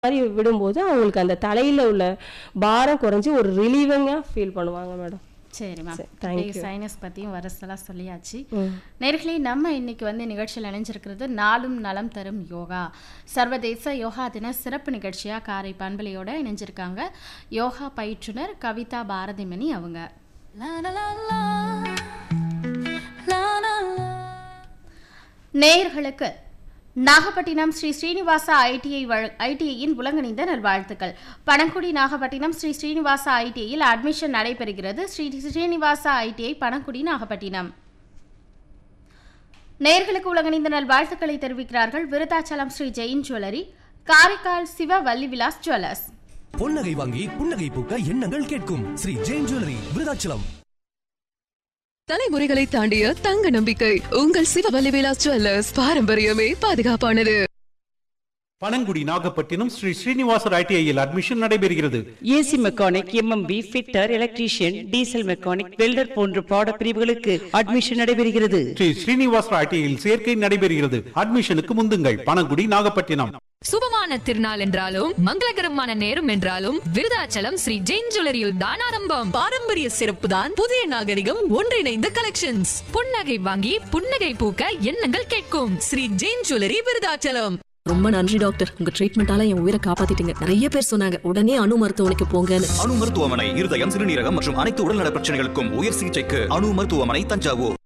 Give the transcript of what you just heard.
மாதிரி விடும்போது அவங்களுக்கு அந்த தலையில உள்ள பாரம் குறைஞ்சு ஒரு ரிலீவிங்கா ஃபீல் பண்ணுவாங்க மேடம் சரி மேம் சரி, thank you. சைனஸ் பற்றியும் வரசெல்லாம் சொல்லியாச்சு ம். நேர்களே நம்ம இன்னைக்கு வந்து நிகழ்ச்சியில் இணைஞ்சிருக்கிறது நாளும் நலம் தரும் யோகா சர்வதேச யோகா தின சிறப்பு நிகழ்ச்சியாக காரை பண்பலையோட இணைஞ்சிருக்காங்க யோகா பயிற்றுனர் கவிதா பாரதிமணி அவங்க நேயர்களுக்கு நாகப்பட்டினம் ஸ்ரீ ஸ்ரீனிவாசா ஐடிஐ ஐடிஐயின் உலகணிந்த நல்வாழ்த்துக்கள் பணங்குடி நாகப்பட்டினம் ஸ்ரீ ஸ்ரீனிவாசா ஐடிஐயில் அட்மிஷன் நடைபெறுகிறது ஸ்ரீ ஸ்ரீனிவாசா ஐடிஐ பணங்குடி நாகப்பட்டினம் நேயர்களுக்கு உலகணிந்த நல்வாழ்த்துக்களை தெரிவிக்கிறார்கள் விருதாச்சலம் ஸ்ரீ ஜெயின் ஜுவல்லரி காரைக்கால் சிவ வள்ளி விலாஸ் ஜுவல்லர்ஸ் பொன்னகை வாங்கி புன்னகை பூக்க எண்ணங்கள் கேட்கும் ஸ்ரீ ஜெயின் ஜுவல்லரி விருதாச்சலம் தலைமுறைகளை தாண்டிய தங்க நம்பிக்கை உங்கள் சிவவல்லி விலாஸ் ஜுவல்லர்ஸ் பாரம்பரியமே பாதுகாப்பானது பனங்குடி நாகப்பட்டினம் ஸ்ரீ ஸ்ரீனிவாசர் ஐடிஐயில் அட்மிஷன் நடைபெறுகிறது AC mechanic MMP fitter electrician diesel mechanic welder போன்ற பாட பிரிவுகளுக்கு அட்மிஷன் நடைபெறுகிறது ஸ்ரீ ஸ்ரீனிவாசர் ஐடிஐயில் சேர்க்கை நடைபெறுகிறது அட்மிஷனுக்கு முந்துங்கள் பனங்குடி நாகப்பட்டினம் சுபமான திருநாள் என்றாலும் மங்களகரமான நேரம் என்றாலும் விருதாச்சலம் ஸ்ரீ ஜெயின் ஜுவல்லரியில் தான் ஆரம்பம் பாரம்பரிய சிறப்பு தான் புதிய நாகரிகம் ஒன்றிணைந்த கலெக்ஷன்ஸ் புன்னகை வாங்கி புன்னகை பூக்க எண்ணங்கள் கேட்கும் ஸ்ரீ ஜெயின் ஜுவல்லரி விருதாச்சலம் ரொம்ப நன்றி டாக்டர் உங்க ட்ரீட்மெண்டால என் உயிரை காப்பாத்திட்டீங்க நிறைய பேர் சொன்னாங்க உடனே அணு மருத்துவமனைக்கு போங்கன்னு அணு மருத்துவமனை இருதயம் சிறுநீரகம் மற்றும் அனைத்து உடல்நல பிரச்சனைகளுக்கும் உயர் சிகிச்சைக்கு அணு மருத்துவமனை தஞ்சாவூர்